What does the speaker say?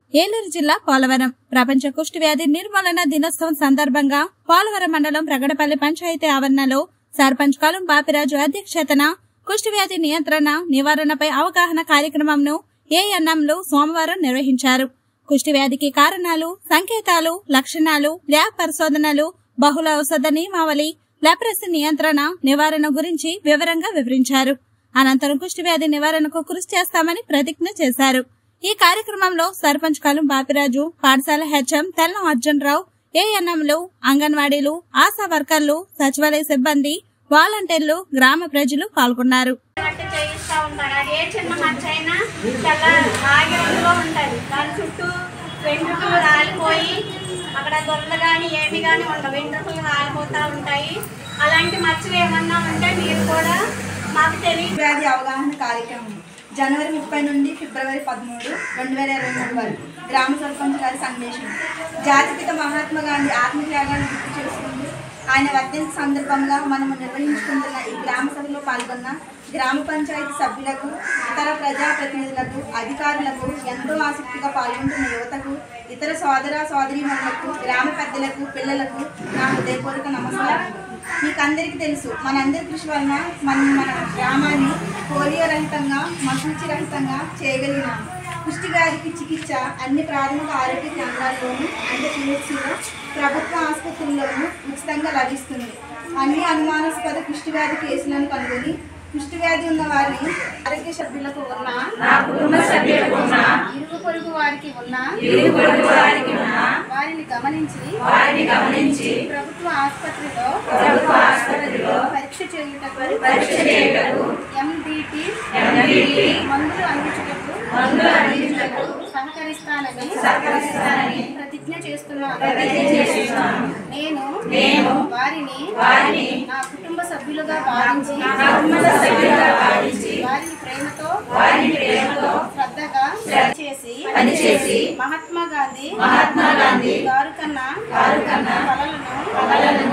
ఏలూరు జిల్లా పోలవరం ప్రపంచ కుష్టి వ్యాధి నిర్మూలన దినోత్సవం సందర్భంగా పోలవరం మండలం ప్రగడపల్లి పంచాయతీ ఆవరణలో సర్పంచ్ కలం బాపిరాజు అధ్యక్షతన కుష్టి వ్యాధి నియంత్రణ నివారణపై అవగాహన కార్యక్రమంను ఏఎన్ఎంలు సోమవారం నిర్వహించారు కుష్టి వ్యాధికి కారణాలు సంకేతాలు లక్షణాలు ల్యాబ్ పరిశోధనలు బహుళ ఔషధ నియమావళి లెప్రసీ నియంత్రణ నివారణ గురించి వివరంగా వివరించారు అనంతరం కుష్టి వ్యాధి నివారణకు కృషి చేస్తామని ప్రతిజ్ఞ చేశారు ఈ కార్యక్రమంలో సర్పంచ్ కలం బాపిరాజు పాఠశాల హెచ్ఎం తెల్లం అర్జున్ రావు ఏఎన్ఎంలు అంగన్వాడీలు ఆశా వర్కర్లు సచివాలయ సిబ్బంది వాలంటీర్లు గ్రామ ప్రజలు పాల్గొన్నారు మట్టి చేయిస్తా ఉంటారు అది ఏ చిన్న మచ్చ అయినా తెల్ల ఆగి రంగులో ఉంటుంది దాని చుట్టూ వెంట్రుకలు రాలిపోయి అక్కడ దొరలు కానీ ఏమి కానీ ఉండవు వెంట్రుకలు రాలిపోతూ ఉంటాయి అలాంటి మచ్చలు ఏమన్నా ఉంటే మీరు కూడా మాకు తెలియ వ్యాధి అవగాహన కార్యక్రమం జనవరి ముప్పై నుండి ఫిబ్రవరి పదమూడు రెండు వేల ఇరవై మూడు వరకు గ్రామ సర్పంచ్ గారి సందేశం జాతిపిత మహాత్మా గాంధీ ఆత్మత్యాగాన్ని గుర్తు చేసుకుంటూ ఆయన వర్ధంతి సందర్భంగా మనము నిర్వహించుకుంటున్న ఈ గ్రామ సభలో పాల్గొన్న గ్రామ పంచాయతీ సభ్యులకు ఇతర ప్రజాప్రతినిధులకు అధికారులకు ఎంతో ఆసక్తిగా పాల్గొంటున్న యువతకు ఇతర సోదర సోదరీమణులకు గ్రామ పెద్దలకు పిల్లలకు నా హృదయపూర్వక నమస్కారం మీకు అందరికీ తెలుసు మనందరి కృషి వలన మనం మన గ్రామాన్ని పోలియో రహితంగా మసూచి రహితంగా చేయగలిగినాము కుష్టి వ్యాధికి చికిత్స అన్ని ప్రాథమిక ఆరోగ్య కేంద్రాల్లోనూ అంటే పిహెచ్సిలో ప్రభుత్వ ఆసుపత్రుల్లోనూ ఉచితంగా లభిస్తుంది అన్ని అనుమానాస్పద కుష్టి వ్యాధి కేసులను కనుగొని కుష్టి వ్యాధి ఉన్న వారిని ఆరోగ్య సభ్యులకు ఉన్న కుటుంబ సభ్యులకు ఉన్న ఇరుగు పొరుగు వారికి ఉన్న ఇరుగు పొరుగు వారికి ఉన్న వారిని గమనించి వారిని గమనించి ప్రభుత్వ ఆసుపత్రిలో ప్రభుత్వ ఆసుపత్రిలో పరీక్ష చేయుటకు పరీక్ష చేయుటకు ఎండిటి ఎండిటి మందులు అందించుటకు మందులు అందించుటకు సహకరిస్తానని సహకరిస్తానని ప్రతిజ్ఞ చేస్తున్నాను ప్రతిజ్ఞ చేస్తున్నాను నేను నేను వారిని వారిని నా కుటుంబ సభ్యులుగా భావించి నా కుటుంబ సభ్యులుగా భావించి వారిని ప్రేమతో వారిని ప్రేమతో శ్రద్ధగా చేసి పనిచేసి మహాత్మా గాంధీ మహాత్మా గాంధీ గారు కన్నా గారు కన్నా కలలను కలలను